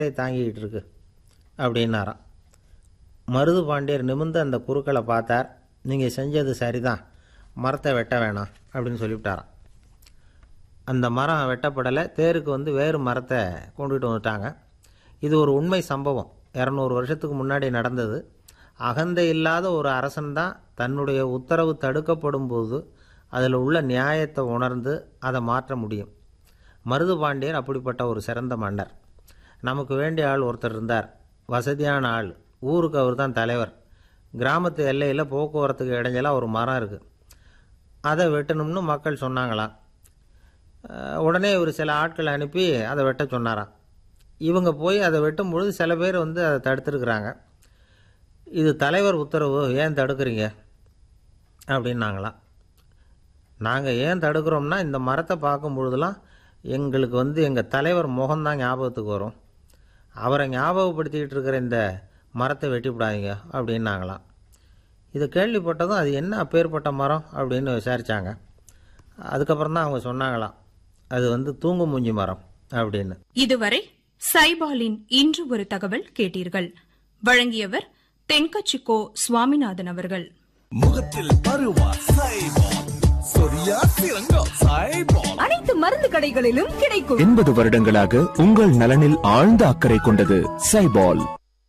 தாங்கிக்கிட்டு இருக்கு அப்படின்னாராம் மருது பாண்டியர் நிமிர்ந்து அந்த குறுக்களை பார்த்தார் நீங்கள் செஞ்சது சரிதான் மரத்தை வெட்ட வேணாம் அப்படின்னு சொல்லிவிட்டாராம் அந்த மரம் வெட்டப்படலை தேருக்கு வந்து வேறு மரத்தை கொண்டுகிட்டு வந்துட்டாங்க இது ஒரு உண்மை சம்பவம் இரநூறு வருஷத்துக்கு முன்னாடி நடந்தது அகந்தை இல்லாத ஒரு அரசன் தான் தன்னுடைய உத்தரவு தடுக்கப்படும் போது அதில் உள்ள நியாயத்தை உணர்ந்து அதை மாற்ற முடியும் மருது பாண்டியர் அப்படிப்பட்ட ஒரு சிறந்த மன்னர் நமக்கு வேண்டிய ஆள் ஒருத்தர் இருந்தார் வசதியான ஆள் ஊருக்கு அவர் தான் தலைவர் கிராமத்து எல்லையில் போக்குவரத்துக்கு இடைஞ்சலாக ஒரு மரம் இருக்குது அதை வெட்டணும்னு மக்கள் சொன்னாங்களாம் அஹ் உடனே இவர் சில ஆட்களை அனுப்பி அதை வெட்ட சொன்னாராம் இவங்க போய் அதை வெட்டும் பொழுது சில பேர் வந்து அதை தடுத்துருக்குறாங்க இது தலைவர் உத்தரவு ஏன் தடுக்கிறீங்க அப்படின்னாங்களாம் நாங்கள் ஏன் தடுக்கிறோம்னா இந்த மரத்தை பார்க்கும் பொழுதுலாம் எங்களுக்கு வந்து எங்கள் தலைவர் முகம்தான் ஞாபகத்துக்கு வரும் அவரை ஞாபகப்படுத்திக்கிட்டு இருக்கிற இந்த மரத்தை வெட்டிவிடாதீங்க அப்படின்னாங்களாம் இதை கேள்விப்பட்டதும் அது என்ன அப்பேற்பட்ட மரம் அப்படின்னு விசாரித்தாங்க அதுக்கப்புறம் தான் அவங்க சொன்னாங்களாம் அது வந்து தூங்கு மூஞ்சி மரம் அப்படின்னு இதுவரை சைபாலின் இன்று ஒரு தகவல் கேட்டீர்கள் வழங்கியவர் தென்கச்சிக்கோ சுவாமிநாதன் அவர்கள் முகத்தில் பருவா சைபால் சொரியா சிறங்கா சைபால் அனைத்து மருந்து கடைகளிலும் கிடைக்கும் எண்பது வருடங்களாக உங்கள் நலனில் ஆழ்ந்த அக்கறை கொண்டது சைபால்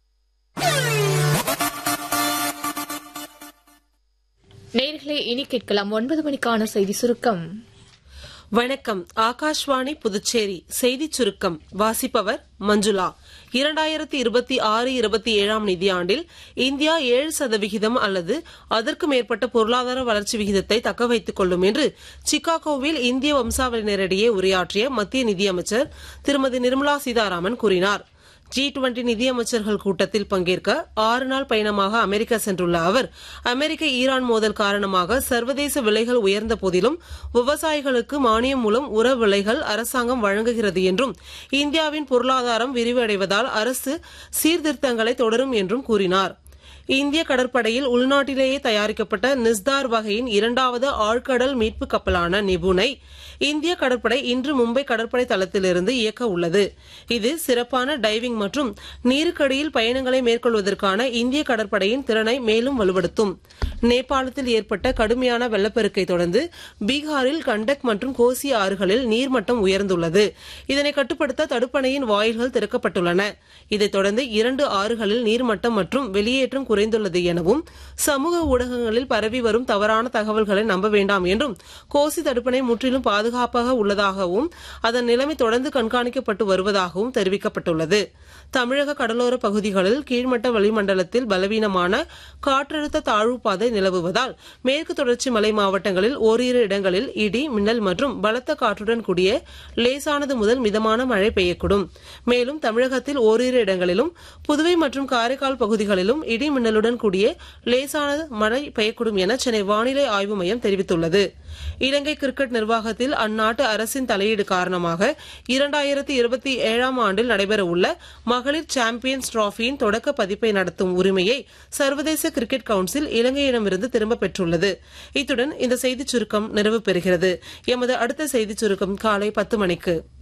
நேர்களே இனி கேட்கலாம் ஒன்பது மணிக்கான செய்தி சுருக்கம் வணக்கம் ஆகாஷ்வாணி புதுச்சேரி செய்திச் சுருக்கம் வாசிப்பவர் மஞ்சுளா இரண்டாயிரத்தி இருபத்தி ஆறு இருபத்தி ஏழாம் நிதியாண்டில் இந்தியா ஏழு சதவிகிதம் அல்லது அதற்கு மேற்பட்ட பொருளாதார வளர்ச்சி விகிதத்தை தக்க வைத்துக் கொள்ளும் என்று சிகாகோவில் இந்திய வம்சாவளியினரிடையே உரையாற்றிய மத்திய நிதியமைச்சர் திருமதி நிர்மலா சீதாராமன் கூறினார் ஜி டுவெண்டி நிதியமைச்சர்கள் கூட்டத்தில் பங்கேற்க ஆறு நாள் பயணமாக அமெரிக்கா சென்றுள்ள அவர் அமெரிக்க ஈரான் மோதல் காரணமாக சர்வதேச விலைகள் உயர்ந்த போதிலும் விவசாயிகளுக்கு மானியம் மூலம் உர விலைகள் அரசாங்கம் வழங்குகிறது என்றும் இந்தியாவின் பொருளாதாரம் விரிவடைவதால் அரசு சீர்திருத்தங்களை தொடரும் என்றும் கூறினார் இந்திய கடற்படையில் உள்நாட்டிலேயே தயாரிக்கப்பட்ட நிஸ்தார் வகையின் இரண்டாவது ஆழ்கடல் மீட்பு கப்பலான நிபுணை இந்திய கடற்படை இன்று மும்பை கடற்படை தளத்திலிருந்து இயக்க உள்ளது இது சிறப்பான டைவிங் மற்றும் நீருக்கடியில் பயணங்களை மேற்கொள்வதற்கான இந்திய கடற்படையின் திறனை மேலும் வலுப்படுத்தும் நேபாளத்தில் ஏற்பட்ட கடுமையான வெள்ளப்பெருக்கை தொடர்ந்து பீகாரில் கண்டக் மற்றும் கோசி ஆறுகளில் நீர்மட்டம் உயர்ந்துள்ளது இதனை கட்டுப்படுத்த தடுப்பணையின் வாயில்கள் திறக்கப்பட்டுள்ளன இதைத் தொடர்ந்து இரண்டு ஆறுகளில் நீர்மட்டம் மற்றும் வெளியேற்றம் குறைந்துள்ளது எனவும் சமூக ஊடகங்களில் பரவி வரும் தவறான தகவல்களை நம்ப வேண்டாம் என்றும் கோசி தடுப்பணை முற்றிலும் பாதுகாப்பாக உள்ளதாகவும் அதன் நிலைமை தொடர்ந்து கண்காணிக்கப்பட்டு வருவதாகவும் தெரிவிக்கப்பட்டுள்ளது தமிழக கடலோர பகுதிகளில் கீழ்மட்ட வளிமண்டலத்தில் பலவீனமான காற்றழுத்த தாழ்வு பாதை நிலவுவதால் மேற்கு தொடர்ச்சி மலை மாவட்டங்களில் ஓரிரு இடங்களில் இடி மின்னல் மற்றும் பலத்த காற்றுடன் கூடிய லேசானது முதல் மிதமான மழை பெய்யக்கூடும் மேலும் தமிழகத்தில் ஓரிரு இடங்களிலும் புதுவை மற்றும் காரைக்கால் பகுதிகளிலும் இடி மின்னலுடன் கூடிய லேசானது மழை பெய்யக்கூடும் என சென்னை வானிலை ஆய்வு மையம் தெரிவித்துள்ளது இலங்கை கிரிக்கெட் நிர்வாகத்தில் அந்நாட்டு அரசின் தலையீடு காரணமாக இரண்டாயிரத்தி இருபத்தி ஏழாம் ஆண்டில் நடைபெறவுள்ள மகளிர் சாம்பியன்ஸ் டிராபியின் தொடக்க பதிப்பை நடத்தும் உரிமையை சர்வதேச கிரிக்கெட் கவுன்சில் இலங்கையிடமிருந்து திரும்பப் பெற்றுள்ளது இத்துடன் இந்த செய்திச் சுருக்கம் நிறைவு பெறுகிறது எமது அடுத்த செய்திச் சுருக்கம் காலை பத்து மணிக்கு